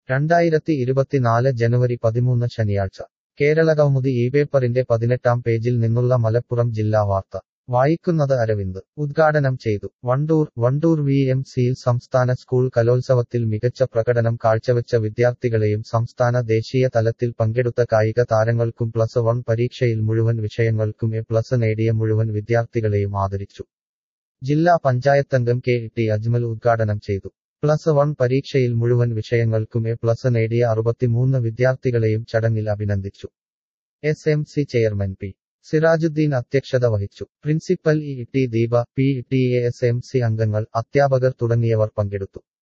രണ്ടായിരത്തി ഇരുപത്തിനാല് ജനുവരി പതിമൂന്ന് ശനിയാഴ്ച കേരളകൗമുദി ഈ പേപ്പറിന്റെ പതിനെട്ടാം പേജിൽ നിന്നുള്ള മലപ്പുറം ജില്ലാ വാർത്ത വായിക്കുന്നത് അരവിന്ദ് ഉദ്ഘാടനം ചെയ്തു വണ്ടൂർ വണ്ടൂർ വി എം സിയിൽ സംസ്ഥാന സ്കൂൾ കലോത്സവത്തിൽ മികച്ച പ്രകടനം കാഴ്ചവെച്ച വിദ്യാർത്ഥികളെയും സംസ്ഥാന ദേശീയ തലത്തിൽ പങ്കെടുത്ത കായിക താരങ്ങൾക്കും പ്ലസ് വൺ പരീക്ഷയിൽ മുഴുവൻ വിഷയങ്ങൾക്കും എ പ്ലസ് നേടിയ മുഴുവൻ വിദ്യാർത്ഥികളെയും ആദരിച്ചു ജില്ലാ പഞ്ചായത്തംഗം കെ ടി അജ്മൽ ഉദ്ഘാടനം ചെയ്തു പ്ലസ് വൺ പരീക്ഷയിൽ മുഴുവൻ വിഷയങ്ങൾക്കും എ പ്ലസ് നേടിയ അറുപത്തിമൂന്ന് വിദ്യാർത്ഥികളെയും ചടങ്ങിൽ അഭിനന്ദിച്ചു S M C chairman P Sirajuddin അധ്യക്ഷത വഹിച്ചു principal E T Deepa P T A S M C അംഗങ്ങൾ അധ്യാപകർ തുടങ്ങിയവർ പങ്കെടുത്തു